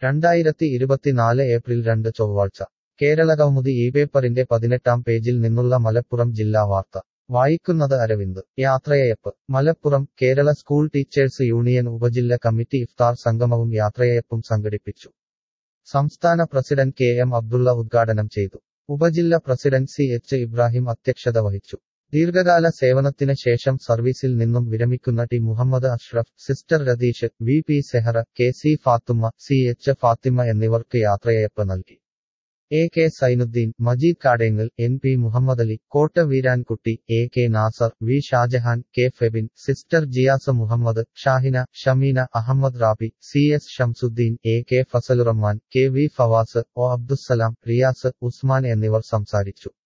രണ്ടായിരത്തി ഇരുപത്തിനാല് ഏപ്രിൽ രണ്ട് ചൊവ്വാഴ്ച കേരളകൗമുദി ഈ പേപ്പറിന്റെ പതിനെട്ടാം പേജിൽ നിന്നുള്ള മലപ്പുറം ജില്ലാ വാർത്ത വായിക്കുന്നത് അരവിന്ദ് യാത്രയയപ്പ് Malappuram Kerala school teachers union ഉപജില്ല കമ്മിറ്റി ഇഫ്താർ സംഗമവും യാത്രയയപ്പും സംഘടിപ്പിച്ചു സംസ്ഥാന പ്രസിഡന്റ് കെ എം അബ്ദുള്ള ഉദ്ഘാടനം ചെയ്തു ഉപജില്ല പ്രസിഡന്റ് സി എച്ച് ഇബ്രാഹിം അധ്യക്ഷത വഹിച്ചു ദീർഘകാല സേവനത്തിന് ശേഷം സർവീസിൽ നിന്നും വിരമിക്കുന്ന T Muhammed Ashraf sister Ratheesh V P Sehra K C Fathumma C H Fathima എന്നിവർക്ക് യാത്രയയപ്പ് നൽകി A K Zainuddin Majeed Kadengal N P Muhammed Ali Kotta Veerankutty A K Nasar V Shajahan K Febin sister Jiyas Muhammed Shahina Shameena Ahammed Rabi C S Shamsuddin A K Fazalurahman K V Fawas O Abdussalam Riyas Usman എന്നിവർ സംസാരിച്ചു